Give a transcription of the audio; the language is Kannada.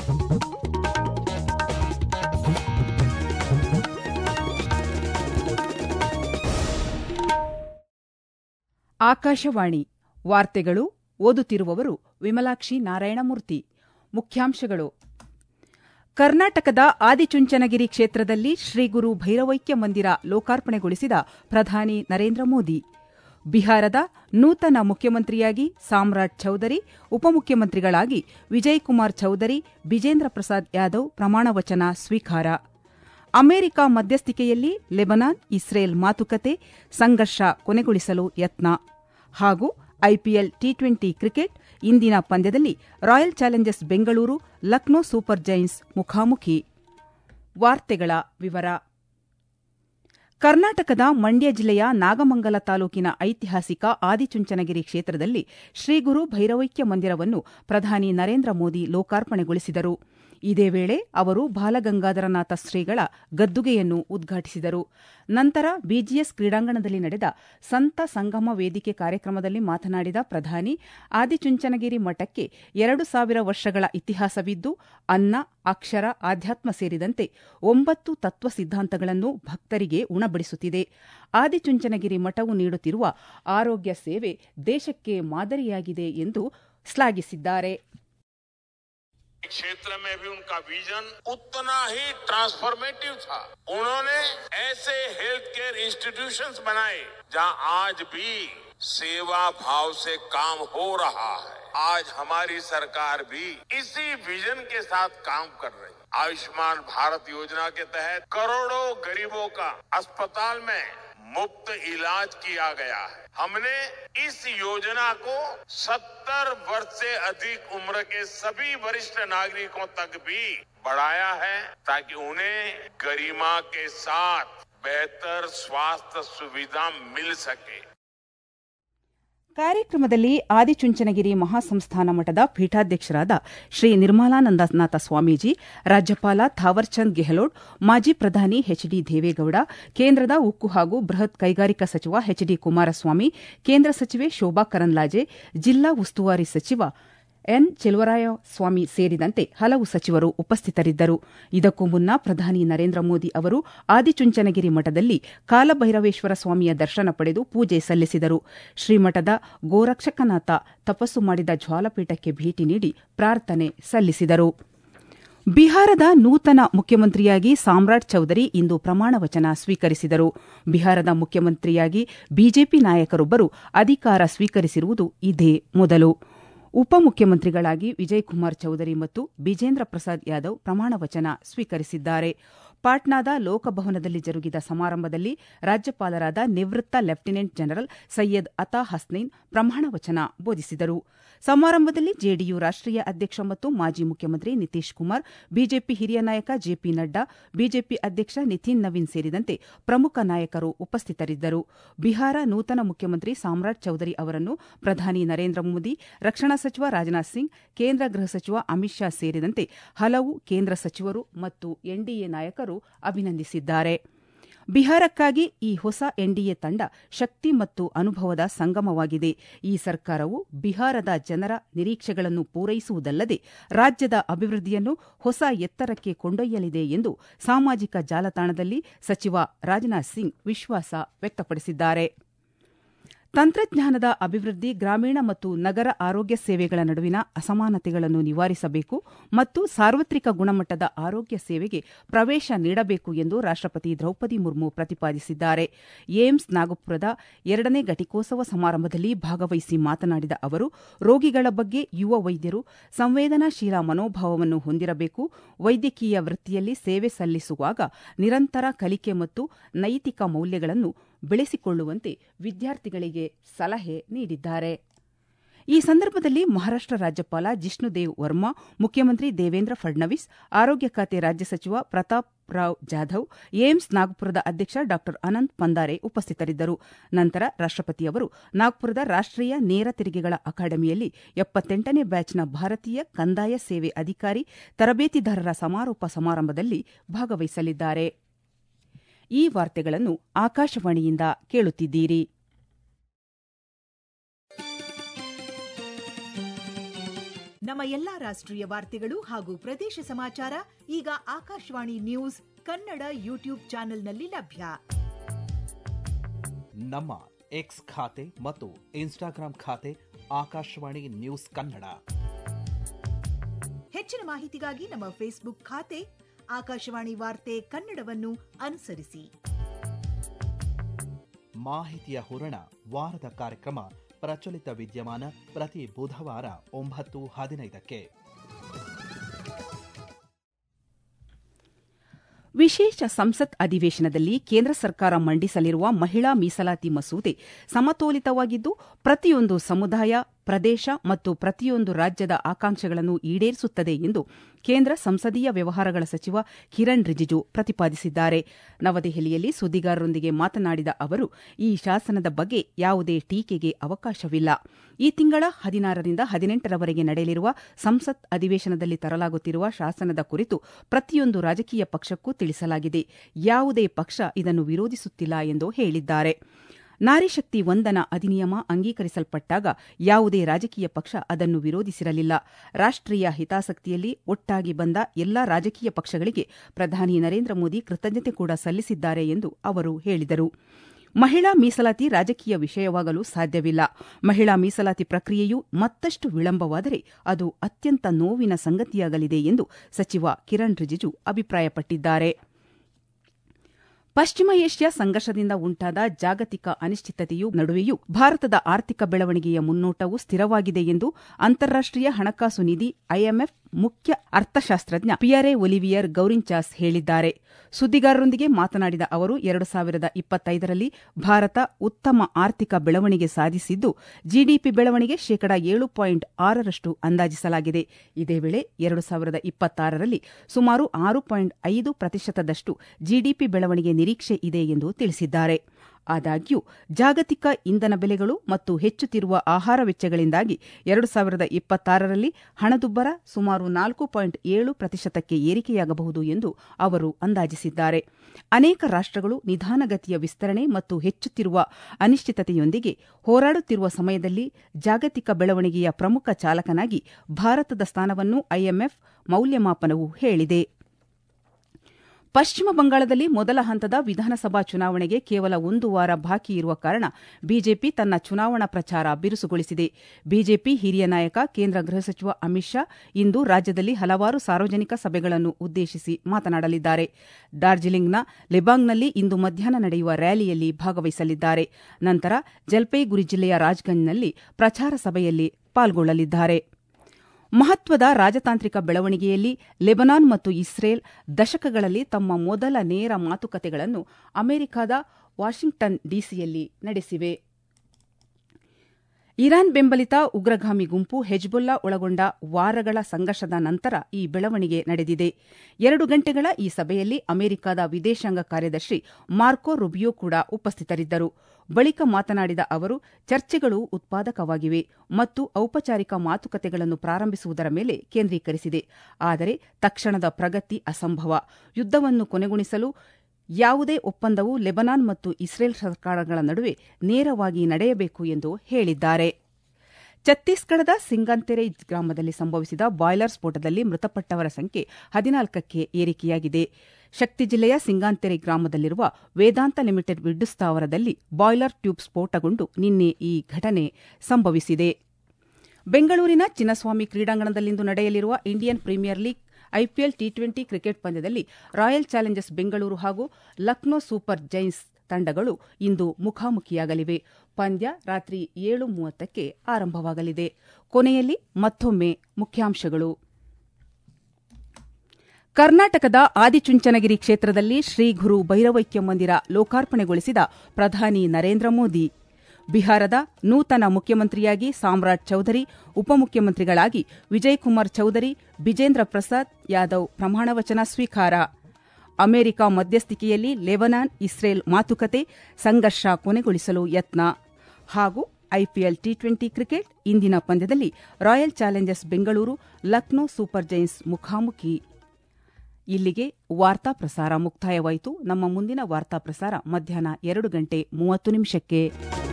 ಆಕಾಶವಾಣಿ ವಾರ್ತೆಗಳು ಓದುತ್ತಿರುವವರು ವಿಮಲಾಕ್ಷಿ ನಾರಾಯಣಮೂರ್ತಿ ಮುಖ್ಯಾಂಶಗಳು ಕರ್ನಾಟಕದ ಆದಿಚುಂಚನಗಿರಿ ಕ್ಷೇತ್ರದಲ್ಲಿ ಶ್ರೀಗುರು ಭೈರವೈಕ್ಯ ಮಂದಿರ ಲೋಕಾರ್ಪಣೆಗೊಳಿಸಿದ ಪ್ರಧಾನಿ ನರೇಂದ್ರ ಮೋದಿ ಬಿಹಾರದ ನೂತನ ಮುಖ್ಯಮಂತ್ರಿಯಾಗಿ ಸಾಮ್ರಾಟ್ ಚೌಧರಿ ಉಪಮುಖ್ಯಮಂತ್ರಿಗಳಾಗಿ ವಿಜಯಕುಮಾರ್ ಚೌಧರಿ ಬಿಜೇಂದ್ರ ಪ್ರಸಾದ್ ಯಾದವ್ ಪ್ರಮಾಣವಚನ ಸ್ವೀಕಾರ ಅಮೆರಿಕ ಮಧ್ಯಸ್ಥಿಕೆಯಲ್ಲಿ ಲೆಬನಾನ್ ಇಸ್ರೇಲ್ ಮಾತುಕತೆ ಸಂಘರ್ಷ ಕೊನೆಗೊಳಿಸಲು ಯತ್ನ ಹಾಗೂ ಐಪಿಎಲ್ ಟಿ ಟ್ವೆಂಟಿ ಕ್ರಿಕೆಟ್ ಇಂದಿನ ಪಂದ್ಯದಲ್ಲಿ Royal Challengers Bengaluru Lucknow Super Giants ಮುಖಾಮುಖಿ ವಾರ್ತೆಗಳ ವಿವರ ಕರ್ನಾಟಕದ ಮಂಡ್ಯ ಜಿಲ್ಲೆಯ ನಾಗಮಂಗಲ ತಾಲೂಕಿನ ಐತಿಹಾಸಿಕ ಆದಿಚುಂಚನಗಿರಿ ಕ್ಷೇತ್ರದಲ್ಲಿ ಶ್ರೀಗುರು ಭೈರವೈಕ್ಯ ಮಂದಿರವನ್ನು ಪ್ರಧಾನಿ ನರೇಂದ್ರ ಮೋದಿ ಲೋಕಾರ್ಪಣೆಗೊಳಿಸಿದರು ಇದೇ ವೇಳೆ ಅವರು ಬಾಲಗಂಗಾಧರನಾಥ ಶ್ರೀಗಳ ಗದ್ದುಗೆಯನ್ನು ಉದ್ಘಾಟಿಸಿದರು ನಂತರ ಬಿಜಿಎಸ್ ಕ್ರೀಡಾಂಗಣದಲ್ಲಿ ನಡೆದ ಸಂತ ಸಂಗಮ ವೇದಿಕೆ ಕಾರ್ಯಕ್ರಮದಲ್ಲಿ ಮಾತನಾಡಿದ ಪ್ರಧಾನಿ ಆದಿಚುಂಚನಗಿರಿ ಮಠಕ್ಕೆ ಎರಡು ಸಾವಿರ ವರ್ಷಗಳ ಇತಿಹಾಸವಿದ್ದು ಅನ್ನ ಅಕ್ಷರ ಆಧ್ಯಾತ್ಮ ಸೇರಿದಂತೆ ಒಂಬತ್ತು ತತ್ವ ಸಿದ್ಧಾಂತಗಳನ್ನು ಭಕ್ತರಿಗೆ ಉಣಬಡಿಸುತ್ತಿದೆ ಆದಿಚುಂಚನಗಿರಿ ಮಠವು ನೀಡುತ್ತಿರುವ ಆರೋಗ್ಯ ಸೇವೆ ದೇಶಕ್ಕೆ ಮಾದರಿಯಾಗಿದೆ ಎಂದು ಶ್ಲಾಘಿಸಿದ್ದಾರೆ क्षेत्र में भी उनका विजन उतना ही ट्रांसफॉर्मेटिव था उन्होंने ऐसे हेल्थ केयर इंस्टीट्यूशंस बनाए जहां आज भी सेवा भाव से काम हो रहा है आज हमारी सरकार भी इसी विजन के साथ काम कर रही है आयुष्मान भारत योजना के तहत करोड़ों गरीबों का अस्पताल में मुफ्त इलाज किया गया है हमने इस योजना को 70 वर्ष से अधिक उम्र के सभी वरिष्ठ नागरिकों तक भी बढ़ाया है ताकि उन्हें गरिमा के साथ बेहतर स्वास्थ्य सुविधा मिल सके ಕಾರ್ಯಕ್ರಮದಲ್ಲಿ ಆದಿಚುಂಚನಗಿರಿ ಮಹಾಸಂಸ್ಥಾನ ಮಠದ ಪೀಠಾಧ್ಯಕ್ಷರಾದ ಶ್ರೀ ನಿರ್ಮಲಾನಂದನಾಥ ಸ್ವಾಮೀಜಿ ರಾಜ್ಯಪಾಲ ಥಾವರ್ಚಂದ್ ಗೆಹ್ಲೋಟ್ ಮಾಜಿ ಪ್ರಧಾನಿ ಎಚ್ ಡಿ ದೇವೇಗೌಡ ಕೇಂದ್ರದ ಉಕ್ಕು ಹಾಗೂ ಬೃಹತ್ ಕೈಗಾರಿಕಾ ಸಚಿವ ಎಚ್ ಡಿ ಕುಮಾರಸ್ವಾಮಿ ಕೇಂದ್ರ ಸಚಿವೆ ಶೋಭಾ ಕರಂದ್ಲಾಜೆ ಜಿಲ್ಲಾ ಉಸ್ತುವಾರಿ ಸಚಿವ ಎನ್ ಚೆಲುವರಾಯಸ್ವಾಮಿ ಸೇರಿದಂತೆ ಹಲವು ಸಚಿವರು ಉಪಸ್ಥಿತರಿದ್ದರು ಇದಕ್ಕೂ ಮುನ್ನ ಪ್ರಧಾನಿ ನರೇಂದ್ರ ಮೋದಿ ಅವರು ಆದಿಚುಂಚನಗಿರಿ ಮಠದಲ್ಲಿ ಕಾಲಭೈರವೇಶ್ವರ ಸ್ವಾಮಿಯ ದರ್ಶನ ಪಡೆದು ಪೂಜೆ ಸಲ್ಲಿಸಿದರು ಶ್ರೀಮಠದ ಗೋರಕ್ಷಕನಾಥ ತಪಸ್ಸು ಮಾಡಿದ ಜ್ವಾಲಪೀಠಕ್ಕೆ ಭೇಟಿ ನೀಡಿ ಪ್ರಾರ್ಥನೆ ಸಲ್ಲಿಸಿದರು ಬಿಹಾರದ ನೂತನ ಮುಖ್ಯಮಂತ್ರಿಯಾಗಿ ಸಾಮ್ರಾಟ್ ಚೌಧರಿ ಇಂದು ಪ್ರಮಾಣವಚನ ಸ್ವೀಕರಿಸಿದರು ಬಿಹಾರದ ಮುಖ್ಯಮಂತ್ರಿಯಾಗಿ ಬಿಜೆಪಿ ನಾಯಕರೊಬ್ಬರು ಅಧಿಕಾರ ಸ್ವೀಕರಿಸಿರುವುದು ಇದೇ ಮೊದಲು ಉಪಮುಖ್ಯಮಂತ್ರಿಗಳಾಗಿ ವಿಜಯಕುಮಾರ್ ಚೌಧರಿ ಮತ್ತು ಬಿಜೇಂದ್ರ ಪ್ರಸಾದ್ ಯಾದವ್ ಪ್ರಮಾಣವಚನ ಸ್ವೀಕರಿಸಿದ್ದಾರೆ ಪಾಟ್ನಾದ ಲೋಕಭವನದಲ್ಲಿ ಜರುಗಿದ ಸಮಾರಂಭದಲ್ಲಿ ರಾಜ್ಯಪಾಲರಾದ ನಿವೃತ್ತ ಲೆಫ್ಟಿನೆಂಟ್ ಜನರಲ್ ಸೈಯದ್ ಅತಾ ಹಸ್ನೈನ್ ಪ್ರಮಾಣವಚನ ಬೋಧಿಸಿದರು ಸಮಾರಂಭದಲ್ಲಿ ಜೆಡಿಯು ರಾಷ್ಟೀಯ ಅಧ್ಯಕ್ಷ ಮತ್ತು ಮಾಜಿ ಮುಖ್ಯಮಂತ್ರಿ ನಿತೀಶ್ ಕುಮಾರ್ ಬಿಜೆಪಿ ಹಿರಿಯ ನಾಯಕ ಜೆಪಿ ನಡ್ಡಾ ಬಿಜೆಪಿ ಅಧ್ಯಕ್ಷ ನಿತಿನ್ ನವೀನ್ ಸೇರಿದಂತೆ ಪ್ರಮುಖ ನಾಯಕರು ಉಪಸ್ಥಿತರಿದ್ದರು ಬಿಹಾರ ನೂತನ ಮುಖ್ಯಮಂತ್ರಿ ಸಾಮ್ರಾಟ್ ಚೌಧರಿ ಅವರನ್ನು ಪ್ರಧಾನಿ ನರೇಂದ್ರ ಮೋದಿ ರಕ್ಷಣಾ ಸಚಿವ ರಾಜನಾಥ್ ಸಿಂಗ್ ಕೇಂದ್ರ ಗೃಹ ಸಚಿವ ಅಮಿತ್ ಶಾ ಸೇರಿದಂತೆ ಹಲವು ಕೇಂದ್ರ ಸಚಿವರು ಮತ್ತು ಎನ್ಡಿಎ ನಾಯಕರು ಅಭಿನಂದಿಸಿದ್ದಾರೆ ಬಿಹಾರಕ್ಕಾಗಿ ಈ ಹೊಸ ಎನ್ಡಿಎ ತಂಡ ಶಕ್ತಿ ಮತ್ತು ಅನುಭವದ ಸಂಗಮವಾಗಿದೆ ಈ ಸರ್ಕಾರವು ಬಿಹಾರದ ಜನರ ನಿರೀಕ್ಷೆಗಳನ್ನು ಪೂರೈಸುವುದಲ್ಲದೆ ರಾಜ್ಯದ ಅಭಿವೃದ್ಧಿಯನ್ನು ಹೊಸ ಎತ್ತರಕ್ಕೆ ಕೊಂಡೊಯ್ಯಲಿದೆ ಎಂದು ಸಾಮಾಜಿಕ ಜಾಲತಾಣದಲ್ಲಿ ಸಚಿವ ರಾಜನಾಥ್ ಸಿಂಗ್ ವಿಶ್ವಾಸ ವ್ಯಕ್ತಪಡಿಸಿದ್ದಾರೆ ತಂತ್ರಜ್ಞಾನದ ಅಭಿವೃದ್ಧಿ ಗ್ರಾಮೀಣ ಮತ್ತು ನಗರ ಆರೋಗ್ಯ ಸೇವೆಗಳ ನಡುವಿನ ಅಸಮಾನತೆಗಳನ್ನು ನಿವಾರಿಸಬೇಕು ಮತ್ತು ಸಾರ್ವತ್ರಿಕ ಗುಣಮಟ್ಟದ ಆರೋಗ್ಯ ಸೇವೆಗೆ ಪ್ರವೇಶ ನೀಡಬೇಕು ಎಂದು ರಾಷ್ಟಪತಿ ದ್ರೌಪದಿ ಮುರ್ಮು ಪ್ರತಿಪಾದಿಸಿದ್ದಾರೆ ಏಮ್ಸ್ ನಾಗಪುರದ ಎರಡನೇ ಘಟಿಕೋತ್ಸವ ಸಮಾರಂಭದಲ್ಲಿ ಭಾಗವಹಿಸಿ ಮಾತನಾಡಿದ ಅವರು ರೋಗಿಗಳ ಬಗ್ಗೆ ಯುವ ವೈದ್ಯರು ಸಂವೇದನಾಶೀಲ ಮನೋಭಾವವನ್ನು ಹೊಂದಿರಬೇಕು ವೈದ್ಯಕೀಯ ವೃತ್ತಿಯಲ್ಲಿ ಸೇವೆ ಸಲ್ಲಿಸುವಾಗ ನಿರಂತರ ಕಲಿಕೆ ಮತ್ತು ನೈತಿಕ ಮೌಲ್ಯಗಳನ್ನು ಬೆಳೆಸಿಕೊಳ್ಳುವಂತೆ ವಿದ್ಯಾರ್ಥಿಗಳಿಗೆ ಸಲಹೆ ನೀಡಿದ್ದಾರೆ ಈ ಸಂದರ್ಭದಲ್ಲಿ ಮಹಾರಾಷ್ಟ ರಾಜ್ಯಪಾಲ ಜಿಷ್ಣುದೇವ್ ವರ್ಮಾ ಮುಖ್ಯಮಂತ್ರಿ ದೇವೇಂದ್ರ ಫಡ್ನವೀಸ್ ಆರೋಗ್ಯ ಖಾತೆ ರಾಜ್ಯ ಸಚಿವ ಪ್ರತಾಪ್ ರಾವ್ ಜಾಧವ್ ಏಮ್ಸ್ ನಾಗಪುರದ ಅಧ್ಯಕ್ಷ ಡಾ ಅನಂತ್ ಪಂದಾರೆ ಉಪಸ್ಥಿತರಿದ್ದರು ನಂತರ ರಾಷ್ಟಪತಿ ಅವರು ನಾಗ್ಪುರದ ರಾಷ್ಟೀಯ ನೇರ ತೆರಿಗೆಗಳ ಅಕಾಡೆಮಿಯಲ್ಲಿ ಎಪ್ಪತ್ತೆಂಟನೇ ಬ್ಯಾಚ್ನ ಭಾರತೀಯ ಕಂದಾಯ ಸೇವೆ ಅಧಿಕಾರಿ ತರಬೇತಿದಾರರ ಸಮಾರೋಪ ಸಮಾರಂಭದಲ್ಲಿ ಭಾಗವಹಿಸಲಿದ್ದಾರೆ ಈ ವಾರ್ತೆಗಳನ್ನು ಆಕಾಶವಾಣಿಯಿಂದ ಕೇಳುತ್ತಿದ್ದೀರಿ ನಮ್ಮ ಎಲ್ಲಾ ರಾಷ್ಟ್ರೀಯ ವಾರ್ತೆಗಳು ಹಾಗೂ ಪ್ರದೇಶ ಸಮಾಚಾರ ಈಗ ಆಕಾಶವಾಣಿ ನ್ಯೂಸ್ ಕನ್ನಡ ಯೂಟ್ಯೂಬ್ ಚಾನೆಲ್ನಲ್ಲಿ ಲಭ್ಯ ನಮ್ಮ ಎಕ್ಸ್ ಖಾತೆ ಮತ್ತು ಇನ್ಸ್ಟಾಗ್ರಾಂ ಖಾತೆ ಆಕಾಶವಾಣಿ ನ್ಯೂಸ್ ಕನ್ನಡ ಹೆಚ್ಚಿನ ಮಾಹಿತಿಗಾಗಿ ನಮ್ಮ ಫೇಸ್ಬುಕ್ ಖಾತೆ ಆಕಾಶವಾಣಿ ವಾರ್ತೆ ಕನ್ನಡವನ್ನು ಅನುಸರಿಸಿ ಮಾಹಿತಿಯ ಹೂರಣ ವಾರದ ಕಾರ್ಯಕ್ರಮ ಪ್ರಚಲಿತ ವಿದ್ಯಮಾನ ಪ್ರತಿ ಬುಧವಾರ ಒಂಬತ್ತು ಹದಿನೈದಕ್ಕೆ ವಿಶೇಷ ಸಂಸತ್ ಅಧಿವೇಶನದಲ್ಲಿ ಕೇಂದ್ರ ಸರ್ಕಾರ ಮಂಡಿಸಲಿರುವ ಮಹಿಳಾ ಮೀಸಲಾತಿ ಮಸೂದೆ ಸಮತೋಲಿತವಾಗಿದ್ದು ಪ್ರತಿಯೊಂದು ಸಮುದಾಯ ಪ್ರದೇಶ ಮತ್ತು ಪ್ರತಿಯೊಂದು ರಾಜ್ಯದ ಆಕಾಂಕ್ಷೆಗಳನ್ನು ಈಡೇರಿಸುತ್ತದೆ ಎಂದು ಕೇಂದ್ರ ಸಂಸದೀಯ ವ್ಯವಹಾರಗಳ ಸಚಿವ ಕಿರಣ್ ರಿಜಿಜು ಪ್ರತಿಪಾದಿಸಿದ್ದಾರೆ ನವದೆಹಲಿಯಲ್ಲಿ ಸುದ್ದಿಗಾರರೊಂದಿಗೆ ಮಾತನಾಡಿದ ಅವರು ಈ ಶಾಸನದ ಬಗ್ಗೆ ಯಾವುದೇ ಟೀಕೆಗೆ ಅವಕಾಶವಿಲ್ಲ ಈ ತಿಂಗಳ ಹದಿನಾರರಿಂದ ಹದಿನೆಂಟರವರೆಗೆ ನಡೆಯಲಿರುವ ಸಂಸತ್ ಅಧಿವೇಶನದಲ್ಲಿ ತರಲಾಗುತ್ತಿರುವ ಶಾಸನದ ಕುರಿತು ಪ್ರತಿಯೊಂದು ರಾಜಕೀಯ ಪಕ್ಷಕ್ಕೂ ತಿಳಿಸಲಾಗಿದೆ ಯಾವುದೇ ಪಕ್ಷ ಇದನ್ನು ವಿರೋಧಿಸುತ್ತಿಲ್ಲ ಎಂದು ಹೇಳಿದ್ದಾರೆ ನಾರಿಶಕ್ತಿ ವಂದನಾ ಅಧಿನಿಯಮ ಅಂಗೀಕರಿಸಲ್ಪಟ್ಟಾಗ ಯಾವುದೇ ರಾಜಕೀಯ ಪಕ್ಷ ಅದನ್ನು ವಿರೋಧಿಸಿರಲಿಲ್ಲ ರಾಷ್ಟೀಯ ಹಿತಾಸಕ್ತಿಯಲ್ಲಿ ಒಟ್ಟಾಗಿ ಬಂದ ಎಲ್ಲಾ ರಾಜಕೀಯ ಪಕ್ಷಗಳಿಗೆ ಪ್ರಧಾನಿ ನರೇಂದ್ರ ಮೋದಿ ಕೃತಜ್ಞತೆ ಕೂಡ ಸಲ್ಲಿಸಿದ್ದಾರೆ ಎಂದು ಅವರು ಹೇಳಿದರು ಮಹಿಳಾ ಮೀಸಲಾತಿ ರಾಜಕೀಯ ವಿಷಯವಾಗಲು ಸಾಧ್ಯವಿಲ್ಲ ಮಹಿಳಾ ಮೀಸಲಾತಿ ಪ್ರಕ್ರಿಯೆಯು ಮತ್ತಷ್ಟು ವಿಳಂಬವಾದರೆ ಅದು ಅತ್ಯಂತ ನೋವಿನ ಸಂಗತಿಯಾಗಲಿದೆ ಎಂದು ಸಚಿವ ಕಿರಣ್ ರಿಜಿಜು ಅಭಿಪ್ರಾಯಪಟ್ಟಿದ್ದಾರೆ ಪಶ್ಚಿಮ ಏಷ್ಯಾ ಸಂಘರ್ಷದಿಂದ ಉಂಟಾದ ಜಾಗತಿಕ ಅನಿಶ್ಚಿತತೆಯು ನಡುವೆಯೂ ಭಾರತದ ಆರ್ಥಿಕ ಬೆಳವಣಿಗೆಯ ಮುನ್ನೋಟವು ಸ್ಥಿರವಾಗಿದೆ ಎಂದು ಅಂತಾರಾಷ್ಟೀಯ ಹಣಕಾಸು ನಿಧಿ ಐಎಂಎಫ್ ಮುಖ್ಯ ಅರ್ಥಶಾಸ್ತ್ರಜ್ಞ ಪಿಯರೆ ಒಲಿವಿಯರ್ ಗೌರಿನ್ಚಾಸ್ ಹೇಳಿದ್ದಾರೆ ಸುದ್ದಿಗಾರರೊಂದಿಗೆ ಮಾತನಾಡಿದ ಅವರು ಎರಡು ಸಾವಿರದ ಇಪ್ಪತ್ತೈದರಲ್ಲಿ ಭಾರತ ಉತ್ತಮ ಆರ್ಥಿಕ ಬೆಳವಣಿಗೆ ಸಾಧಿಸಿದ್ದು ಜಿಡಿಪಿ ಬೆಳವಣಿಗೆ ಶೇಕಡ ಏಳು ಪಾಯಿಂಟ್ ಆರರಷ್ಟು ಅಂದಾಜಿಸಲಾಗಿದೆ ಇದೇ ವೇಳೆ ಎರಡು ಸಾವಿರದ ಇಪ್ಪತ್ತಾರರಲ್ಲಿ ಸುಮಾರು ಆರು ಪಾಯಿಂಟ್ ಐದು ಪ್ರತಿಶತದಷ್ಟು ಜಿಡಿಪಿ ಬೆಳವಣಿಗೆ ನಿರೀಕ್ಷೆ ಇದೆ ಎಂದು ತಿಳಿಸಿದ್ದಾರೆ ಆದಾಗ್ಯೂ ಜಾಗತಿಕ ಇಂಧನ ಬೆಲೆಗಳು ಮತ್ತು ಹೆಚ್ಚುತ್ತಿರುವ ಆಹಾರ ವೆಚ್ಚಗಳಿಂದಾಗಿ ಎರಡು ಸಾವಿರದ ಇಪ್ಪತ್ತಾರರಲ್ಲಿ ಹಣದುಬ್ಬರ ಸುಮಾರು ನಾಲ್ಕು ಪಾಯಿಂಟ್ ಏಳು ಪ್ರತಿಶತಕ್ಕೆ ಏರಿಕೆಯಾಗಬಹುದು ಎಂದು ಅವರು ಅಂದಾಜಿಸಿದ್ದಾರೆ ಅನೇಕ ರಾಷ್ಟಗಳು ನಿಧಾನಗತಿಯ ವಿಸ್ತರಣೆ ಮತ್ತು ಹೆಚ್ಚುತ್ತಿರುವ ಅನಿಶ್ಚಿತತೆಯೊಂದಿಗೆ ಹೋರಾಡುತ್ತಿರುವ ಸಮಯದಲ್ಲಿ ಜಾಗತಿಕ ಬೆಳವಣಿಗೆಯ ಪ್ರಮುಖ ಚಾಲಕನಾಗಿ ಭಾರತದ ಸ್ಥಾನವನ್ನು ಐಎಂಎಫ್ ಮೌಲ್ಯಮಾಪನವು ಹೇಳಿದೆ ಪಶ್ಚಿಮ ಬಂಗಾಳದಲ್ಲಿ ಮೊದಲ ಹಂತದ ವಿಧಾನಸಭಾ ಚುನಾವಣೆಗೆ ಕೇವಲ ಒಂದು ವಾರ ಬಾಕಿ ಇರುವ ಕಾರಣ ಬಿಜೆಪಿ ತನ್ನ ಚುನಾವಣಾ ಪ್ರಚಾರ ಬಿರುಸುಗೊಳಿಸಿದೆ ಬಿಜೆಪಿ ಹಿರಿಯ ನಾಯಕ ಕೇಂದ್ರ ಗೃಹ ಸಚಿವ ಅಮಿತ್ ಶಾ ಇಂದು ರಾಜ್ಯದಲ್ಲಿ ಹಲವಾರು ಸಾರ್ವಜನಿಕ ಸಭೆಗಳನ್ನು ಉದ್ದೇಶಿಸಿ ಮಾತನಾಡಲಿದ್ದಾರೆ ಡಾರ್ಜಿಲಿಂಗ್ನ ಲೆಬಾಂಗ್ನಲ್ಲಿ ಇಂದು ಮಧ್ಯಾಹ್ನ ನಡೆಯುವ ರ್ಯಾಲಿಯಲ್ಲಿ ಭಾಗವಹಿಸಲಿದ್ದಾರೆ ನಂತರ ಜಲ್ಪೈಗುರಿ ಜಿಲ್ಲೆಯ ರಾಜ್ಗಂಜ್ನಲ್ಲಿ ಪ್ರಚಾರ ಸಭೆಯಲ್ಲಿ ಪಾಲ್ಗೊಳ್ಳಲಿದ್ದಾರೆ ಮಹತ್ವದ ರಾಜತಾಂತ್ರಿಕ ಬೆಳವಣಿಗೆಯಲ್ಲಿ ಲೆಬನಾನ್ ಮತ್ತು ಇಸ್ರೇಲ್ ದಶಕಗಳಲ್ಲಿ ತಮ್ಮ ಮೊದಲ ನೇರ ಮಾತುಕತೆಗಳನ್ನು ಅಮೆರಿಕದ ವಾಷಿಂಗ್ಟನ್ ಡಿಸಿಯಲ್ಲಿ ನಡೆಸಿವೆ ಇರಾನ್ ಬೆಂಬಲಿತ ಉಗ್ರಗಾಮಿ ಗುಂಪು ಹೆಜ್ಬುಲ್ಲಾ ಒಳಗೊಂಡ ವಾರಗಳ ಸಂಘರ್ಷದ ನಂತರ ಈ ಬೆಳವಣಿಗೆ ನಡೆದಿದೆ ಎರಡು ಗಂಟೆಗಳ ಈ ಸಭೆಯಲ್ಲಿ ಅಮೆರಿಕದ ವಿದೇಶಾಂಗ ಕಾರ್ಯದರ್ಶಿ ಮಾರ್ಕೊ ರುಬಿಯೋ ಕೂಡ ಉಪಸ್ಥಿತರಿದ್ದರು ಬಳಿಕ ಮಾತನಾಡಿದ ಅವರು ಚರ್ಚೆಗಳು ಉತ್ಪಾದಕವಾಗಿವೆ ಮತ್ತು ಔಪಚಾರಿಕ ಮಾತುಕತೆಗಳನ್ನು ಪ್ರಾರಂಭಿಸುವುದರ ಮೇಲೆ ಕೇಂದ್ರೀಕರಿಸಿದೆ ಆದರೆ ತಕ್ಷಣದ ಪ್ರಗತಿ ಅಸಂಭವ ಯುದ್ದವನ್ನು ಕೊನೆಗೊಳಿಸಲು ಯಾವುದೇ ಒಪ್ಪಂದವು ಲೆಬನಾನ್ ಮತ್ತು ಇಸ್ರೇಲ್ ಸರ್ಕಾರಗಳ ನಡುವೆ ನೇರವಾಗಿ ನಡೆಯಬೇಕು ಎಂದು ಹೇಳಿದ್ದಾರೆ ಛತ್ತೀಸ್ಗಢದ ಸಿಂಗಂತೆರೆ ಗ್ರಾಮದಲ್ಲಿ ಸಂಭವಿಸಿದ ಬಾಯ್ಲರ್ ಸ್ಫೋಟದಲ್ಲಿ ಮೃತಪಟ್ಟವರ ಸಂಖ್ಯೆ ಹದಿನಾಲ್ಕಕ್ಕೆ ಏರಿಕೆಯಾಗಿದೆ ಶಕ್ತಿ ಜಿಲ್ಲೆಯ ಸಿಂಗಾಂತೆರೆ ಗ್ರಾಮದಲ್ಲಿರುವ ವೇದಾಂತ ಲಿಮಿಟೆಡ್ ವಿದ್ಯುತ್ ಸ್ಥಾವರದಲ್ಲಿ ಬಾಯ್ಲರ್ ಟ್ಯೂಬ್ ಸ್ಫೋಟಗೊಂಡು ನಿನ್ನೆ ಈ ಘಟನೆ ಸಂಭವಿಸಿದೆ ಬೆಂಗಳೂರಿನ ಚಿನ್ನಸ್ವಾಮಿ ಕ್ರೀಡಾಂಗಣದಲ್ಲಿಂದು ನಡೆಯಲಿರುವ Indian Premier League IPL T twenty cricket ಪಂದ್ಯದಲ್ಲಿ ರಾಯಲ್ ಚಾಲೆಂಜರ್ಸ್ ಬೆಂಗಳೂರು ಹಾಗೂ ಲಕ್ನೋ ಸೂಪರ್ ಜೈನ್ಸ್ ತಂಡಗಳು ಇಂದು ಮುಖಾಮುಖಿಯಾಗಲಿವೆ ಪಂದ್ಯ ರಾತ್ರಿ ಏಳು ಮೂವತ್ತಕ್ಕೆ ಆರಂಭವಾಗಲಿದೆ ಕೊನೆಯಲ್ಲಿ ಮತ್ತೊಮ್ಮೆ ಮುಖ್ಯಾಂಶಗಳು ಕರ್ನಾಟಕದ ಆದಿಚುಂಚನಗಿರಿ ಕ್ಷೇತ್ರದಲ್ಲಿ ಶ್ರೀ ಗುರು ಭೈರವೈಕ್ಯ ಮಂದಿರ ಲೋಕಾರ್ಪಣೆಗೊಳಿಸಿದ ಪ್ರಧಾನಿ ನರೇಂದ್ರ ಮೋದಿ ಬಿಹಾರದ ನೂತನ ಮುಖ್ಯಮಂತ್ರಿಯಾಗಿ ಸಾಮ್ರಾಟ್ ಚೌಧರಿ ಉಪಮುಖ್ಯಮಂತ್ರಿಗಳಾಗಿ ವಿಜಯಕುಮಾರ್ ಚೌಧರಿ ಬಿಜೇಂದ್ರ ಪ್ರಸಾದ್ ಯಾದವ್ ಪ್ರಮಾಣವಚನ ಸ್ವೀಕಾರ ಅಮೆರಿಕ ಮಧ್ಯಸ್ಥಿಕೆಯಲ್ಲಿ ಲೆಬನಾನ್ ಇಸ್ರೇಲ್ ಮಾತುಕತೆ ಸಂಘರ್ಷ ಕೊನೆಗೊಳಿಸಲು ಯತ್ನ ಹಾಗೂ ಐಪಿಎಲ್ ಟಿ ಟ್ವೆಂಟಿ ಕ್ರಿಕೆಟ್ ಇಂದಿನ ಪಂದ್ಯದಲ್ಲಿ Royal Challengers Bengaluru Lucknow Super Giants ಮುಖಾಮುಖಿ ಇಲ್ಲಿಗೆ ವಾರ್ತಾ ಪ್ರಸಾರ ಮುಕ್ತಾಯವಾಯಿತು ನಮ್ಮ ಮುಂದಿನ ವಾರ್ತಾ ಪ್ರಸಾರ ಮಧ್ಯಾಹ್ನ ಎರಡು ಗಂಟೆ ಮೂವತ್ತು ನಿಮಿಷಕ್ಕೆ